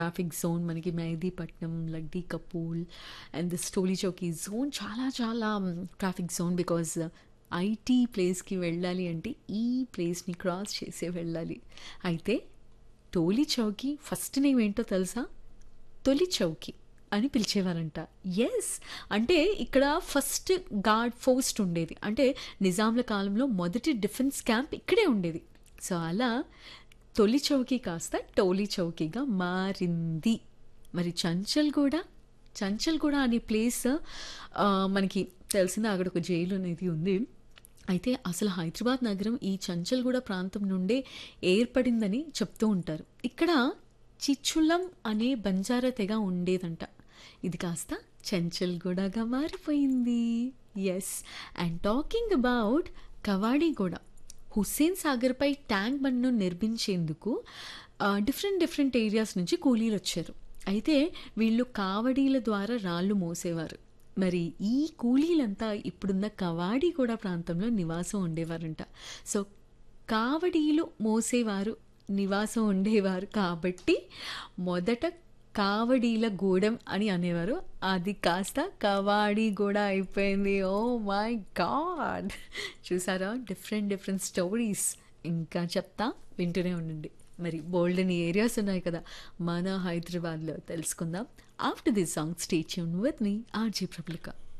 traffic zone మనకి Mehdipatnam Lakdikapul and this Tolichowki zone చాలా చాలా ట్రాఫిక్ జోన్ బికాజ్ ఐటీ ప్లేస్కి వెళ్ళాలి అంటే ఈ ప్లేస్ని క్రాస్ చేసే వెళ్ళాలి అయితే టోలీ చౌకీ ఫస్ట్ నేమ్ ఏంటో తెలుసా తొలి చౌకీ అని పిలిచేవారంట ఎస్ అంటే ఇక్కడ ఫస్ట్ గార్డ్ పోస్ట్ ఉండేది అంటే నిజాంల కాలంలో మొదటి డిఫెన్స్ క్యాంప్ ఇక్కడే ఉండేది సో అలా తొలి చౌకీ కాస్త టోలీ చౌకీగా మారింది మరి చంచల్ కూడా చంచల్ కూడా అనే ప్లేస్ ఆ, మనకి తెలిసిందే అక్కడ ఒక జైలు అనేది ఉంది అయితే అసలు హైదరాబాద్ నగరం ఈ చంచల్గూడ ప్రాంతం నుండే ఏర్పడిందని చెప్తూ ఉంటారు ఇక్కడ చిచ్చులం అనే బంజారా తెగ ఉండేదంట ఇది కాస్త చంచల్గూడగా మారిపోయింది yes and talking about Kavadiguda Hussain సాగర్పై ట్యాంక్ బండ్ను నిర్మించేందుకు డిఫరెంట్ డిఫరెంట్ ఏరియాస్ నుంచి కూలీలు వచ్చారు అయితే వీళ్ళు కావడీల ద్వారా రాళ్ళు మోసేవారు మరి ఈ కూలీలంతా ఇప్పుడున్న కవాడిగూడ ప్రాంతంలో నివాసం ఉండేవారంట సో కావడీలు మోసేవారు నివాసం ఉండేవారు కాబట్టి మొదట కావడీల గూడెం అని అనేవారు అది కాస్త కవాడి గూడ అయిపోయింది ఓ మై గాడ్ చూసారా డిఫరెంట్ డిఫరెంట్ స్టోరీస్ ఇంకా చెప్తా వింటూనే ఉండండి మరి బోల్డ్ అని ఏరియాస్ ఉన్నాయి కదా మన హైదరాబాద్లో తెలుసుకుందాం after this song stay tune with me RJ Prabalika